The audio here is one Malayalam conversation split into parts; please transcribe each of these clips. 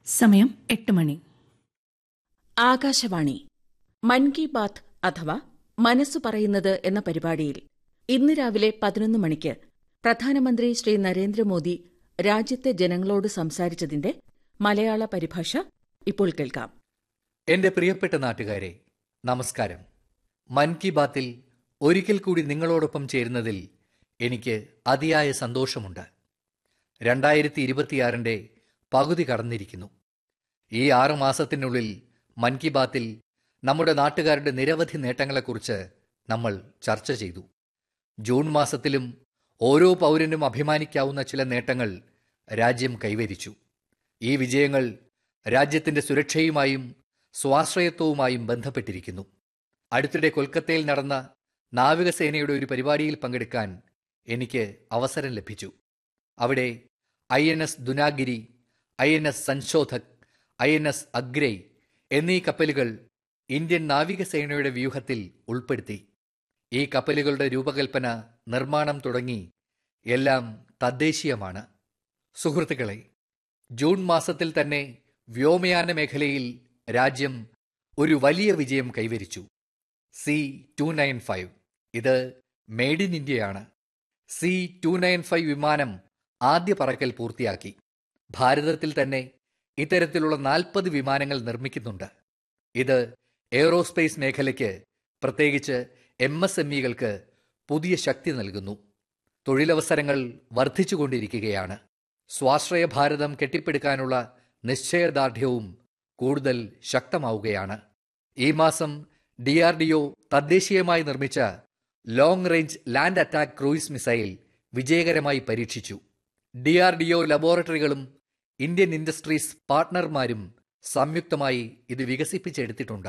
സമയം എട്ട് മണി ആകാശവാണി മൻ കി ബാത്ത് അഥവാ മനസ്സു പറയുന്നത് എന്ന പരിപാടിയിൽ ഇന്ന് രാവിലെ പതിനൊന്ന് മണിക്ക് പ്രധാനമന്ത്രി ശ്രീ നരേന്ദ്രമോദി രാജ്യത്തെ ജനങ്ങളോട് സംസാരിച്ചതിന്റെ മലയാള പരിഭാഷ ഇപ്പോൾ കേൾക്കാം എന്റെ പ്രിയപ്പെട്ട നാട്ടുകാരെ നമസ്കാരം മൻ കി ബാത്തിൽ ഒരിക്കൽ കൂടി നിങ്ങളോടൊപ്പം ചേരുന്നതിൽ എനിക്ക് അതിയായ സന്തോഷമുണ്ട് രണ്ടായിരത്തി ഇരുപത്തിയാറിന്റെ പകുതി കടന്നിരിക്കുന്നു ഈ ആറു മാസത്തിനുള്ളിൽ മൻ കി ബാത്തിൽ നമ്മുടെ നാട്ടുകാരുടെ നിരവധി നേട്ടങ്ങളെക്കുറിച്ച് നമ്മൾ ചർച്ച ചെയ്തു ജൂൺ മാസത്തിലും ഓരോ പൗരനും അഭിമാനിക്കാവുന്ന ചില നേട്ടങ്ങൾ രാജ്യം കൈവരിച്ചു ഈ വിജയങ്ങൾ രാജ്യത്തിന്റെ സുരക്ഷയുമായും സ്വാശ്രയത്വവുമായും ബന്ധപ്പെട്ടിരിക്കുന്നു അടുത്തിടെ കൊൽക്കത്തയിൽ നടന്ന നാവികസേനയുടെ ഒരു പരിപാടിയിൽ പങ്കെടുക്കാൻ എനിക്ക് അവസരം ലഭിച്ചു അവിടെ I N S Dunagiri I N S Sanshodhak I N S Agray എന്നീ കപ്പലുകൾ ഇന്ത്യൻ നാവികസേനയുടെ വ്യൂഹത്തിൽ ഉൾപ്പെടുത്തി ഈ കപ്പലുകളുടെ രൂപകൽപ്പന നിർമ്മാണം തുടങ്ങി എല്ലാം തദ്ദേശീയമാണ് സുഹൃത്തുക്കളെ ജൂൺ മാസത്തിൽ തന്നെ വ്യോമയാന മേഖലയിൽ രാജ്യം ഒരു വലിയ വിജയം കൈവരിച്ചു സി ടു നയൻ ഫൈവ് ഇത് മെയ്ഡ് ഇൻ ഇന്ത്യയാണ് സി ടു നയൻ ഫൈവ് വിമാനം ആദ്യ പറക്കൽ പൂർത്തിയാക്കി ഭാരതത്തിൽ തന്നെ ഇത്തരത്തിലുള്ള നാൽപ്പത് വിമാനങ്ങൾ നിർമ്മിക്കുന്നുണ്ട് ഇത് എയ്റോസ്പേസ് മേഖലയ്ക്ക് പ്രത്യേകിച്ച് എം എസ് എം ഇകൾക്ക് പുതിയ ശക്തി നൽകുന്നു തൊഴിലവസരങ്ങൾ വർദ്ധിച്ചുകൊണ്ടിരിക്കുകയാണ് സ്വാശ്രയ ഭാരതം കെട്ടിപ്പടുക്കാനുള്ള നിശ്ചയദാർഢ്യവും കൂടുതൽ ശക്തമാവുകയാണ് ഈ മാസം ഡി ആർ ഡി ഒ തദ്ദേശീയമായി നിർമ്മിച്ച long range land attack cruise missile വിജയകരമായി പരീക്ഷിച്ചു ഡി ആർ ഡി ഒ ലബോറട്ടറികളും ഇന്ത്യൻ ഇൻഡസ്ട്രീസ് പാർട്ട്ണർമാരും സംയുക്തമായി ഇത് വികസിപ്പിച്ചെടുത്തിട്ടുണ്ട്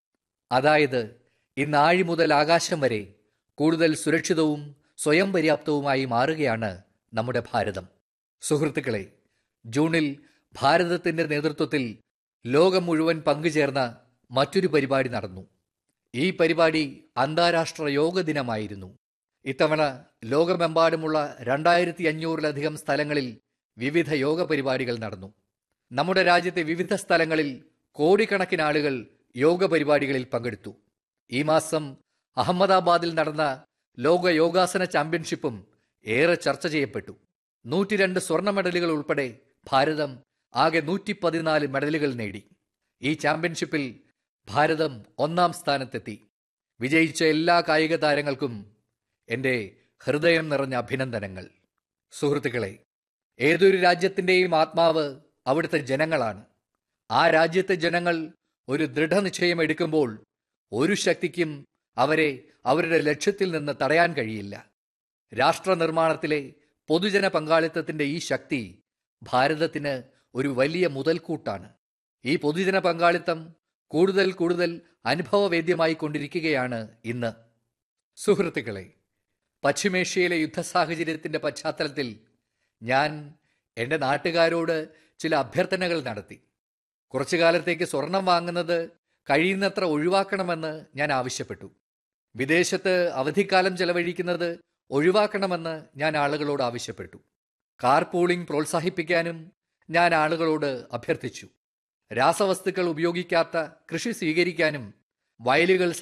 അതായത് ഇന്ന് ആഴി മുതൽ ആകാശം വരെ കൂടുതൽ സുരക്ഷിതവും സ്വയം പര്യാപ്തവുമായി മാറുകയാണ് നമ്മുടെ ഭാരതം സുഹൃത്തുക്കളെ ജൂണിൽ ഭാരതത്തിന്റെ നേതൃത്വത്തിൽ ലോകം മുഴുവൻ പങ്കുചേർന്ന മറ്റൊരു പരിപാടി നടന്നു ഈ പരിപാടി അന്താരാഷ്ട്ര യോഗ ദിനമായിരുന്നു ഇത്തവണ ലോകമെമ്പാടുമുള്ള രണ്ടായിരത്തി അഞ്ഞൂറിലധികം സ്ഥലങ്ങളിൽ വിവിധ യോഗ പരിപാടികൾ നടന്നു നമ്മുടെ രാജ്യത്തെ വിവിധ സ്ഥലങ്ങളിൽ കോടിക്കണക്കിന് ആളുകൾ യോഗ പരിപാടികളിൽ പങ്കെടുത്തു ഈ മാസം അഹമ്മദാബാദിൽ നടന്ന ലോക യോഗാസന ചാമ്പ്യൻഷിപ്പും ഏറെ ചർച്ച ചെയ്യപ്പെട്ടു നൂറ്റിരണ്ട് സ്വർണ്ണ മെഡലുകൾ ഉൾപ്പെടെ ഭാരതം ആകെ നൂറ്റി പതിനാല് മെഡലുകൾ നേടി ഈ ചാമ്പ്യൻഷിപ്പിൽ ഭാരതം ഒന്നാം സ്ഥാനത്തെത്തി വിജയിച്ച എല്ലാ കായിക താരങ്ങൾക്കും എൻ്റെ ഹൃദയം നിറഞ്ഞ അഭിനന്ദനങ്ങൾ സുഹൃത്തുക്കളെ ഏതൊരു രാജ്യത്തിൻ്റെയും ആത്മാവ് അവിടുത്തെ ജനങ്ങളാണ് ആ രാജ്യത്തെ ജനങ്ങൾ ഒരു ദൃഢനിശ്ചയം എടുക്കുമ്പോൾ ഒരു ശക്തിക്കും അവരെ അവരുടെ ലക്ഷ്യത്തിൽ നിന്ന് തടയാൻ കഴിയില്ല രാഷ്ട്ര നിർമ്മാണത്തിലെ പൊതുജന പങ്കാളിത്തത്തിന്റെ ഈ ശക്തി ഭാരതത്തിന് ഒരു വലിയ മുതൽക്കൂട്ടാണ് ഈ പൊതുജന പങ്കാളിത്തം കൂടുതൽ കൂടുതൽ അനുഭവവേദ്യമായി കൊണ്ടിരിക്കുകയാണ് ഇന്ന് സുഹൃത്തുക്കളെ പശ്ചിമേഷ്യയിലെ യുദ്ധ സാഹചര്യത്തിന്റെ പശ്ചാത്തലത്തിൽ ഞാൻ എൻ്റെ നാട്ടുകാരോട് ചില അഭ്യർത്ഥനകൾ നടത്തി കുറച്ചു കാലത്തേക്ക് സ്വർണം വാങ്ങുന്നത് കഴിയുന്നത്ര ഒഴിവാക്കണമെന്ന് ഞാൻ ആവശ്യപ്പെട്ടു വിദേശത്ത് അവധിക്കാലം ചെലവഴിക്കുന്നത് ഒഴിവാക്കണമെന്ന് ഞാൻ ആളുകളോട് ആവശ്യപ്പെട്ടു കാർ പൂളിംഗ് പ്രോത്സാഹിപ്പിക്കാനും ഞാൻ ആളുകളോട് അഭ്യർത്ഥിച്ചു രാസവസ്തുക്കൾ ഉപയോഗിക്കാത്ത കൃഷി സ്വീകരിക്കാനും വയലുകൾ